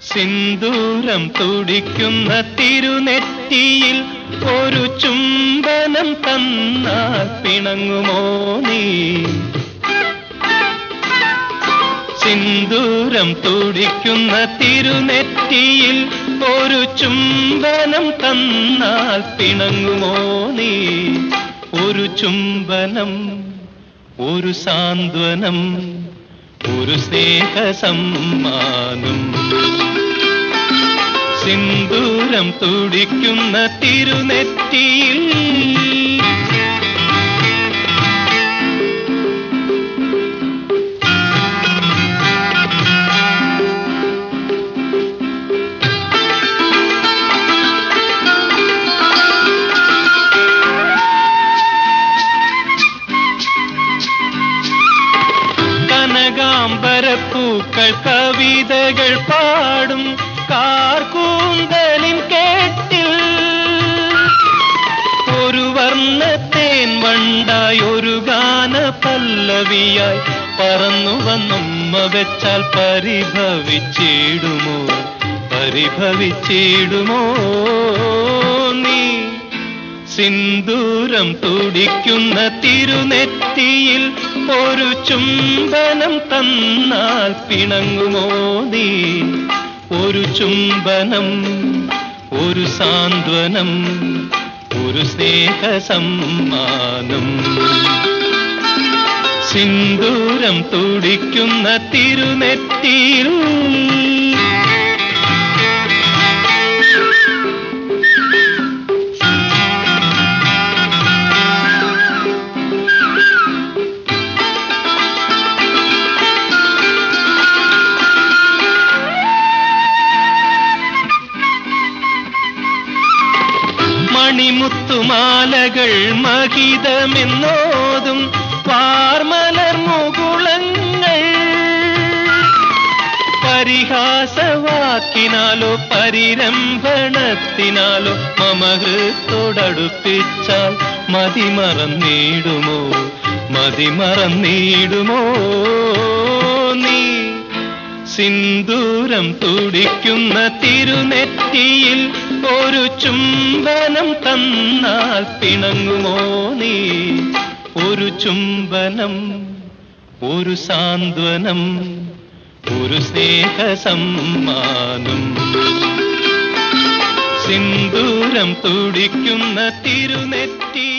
സിന്ദൂരം തുടിക്കുന്ന തിരുനെറ്റിയിൽ ഒരു ചുംബനം തന്നാൽ പിണങ്ങുമോ നീ സിന്ദൂരം തുടിക്കുന്ന തിരുനെറ്റിയിൽ ഒരു ചുംബനം തന്നാൽ പിണങ്ങുമോ നീ ഒരു ചുംബനം ഒരു സാന്ത്വനം ഒരു സ്നേഹ സമ്മാനം സിന്ദൂരം തുടിക്കുന്ന തിരുനെറ്റിയിൽ കനകാംബരപ്പൂക്കൾ കവിതകൾ പാടും കാർകൂന്തലിൻ കേട്ടിൽ ഒരു വർണ്ണത്തേൻ വണ്ടായി ഒരു ഗാന പല്ലവിയായി പറന്നു വന്നുമ്മ വെച്ചാൽ പരിഭവിച്ചിടുമോ പരിഭവിച്ചിടുമോ നീ സിന്ദൂരം തുടിക്കുന്ന തിരുനെറ്റിയിൽ ഒരു ചുംബനം തന്നാൽ പിണങ്ങുമോ നീ ഒരു ചുംബനം ഒരു സാന്ത്വനം ഒരു സ്നേഹ സമ്മാനം സിന്ദൂരം തുടിക്കുന്ന തിരുനെറ്റിയിൽ മണിമുത്തുമാലകൾ മഹിതമെന്നോതും പാർമലർ മുകുളങ്ങൾ പരിഹാസവാക്കിനാലോ പരിരംഭണത്തിനാലോ മമഹൃത്തോടടുപ്പിച്ചാൽ മതിമറന്നിടുമോ മതിമറന്നിടുമോ നീ സിന്ദൂരം തുടിക്കുന്ന തിരുനെറ്റിയിൽ ഒരു ചുംബനം തന്നാൽ പിണങ്ങുമോ നീ ഒരു ചുംബനം ഒരു സാന്ത്വനം ഒരു സ്നേഹ സമ്മാനം സിന്ദൂരം തുടിക്കുന്ന തിരുനെറ്റി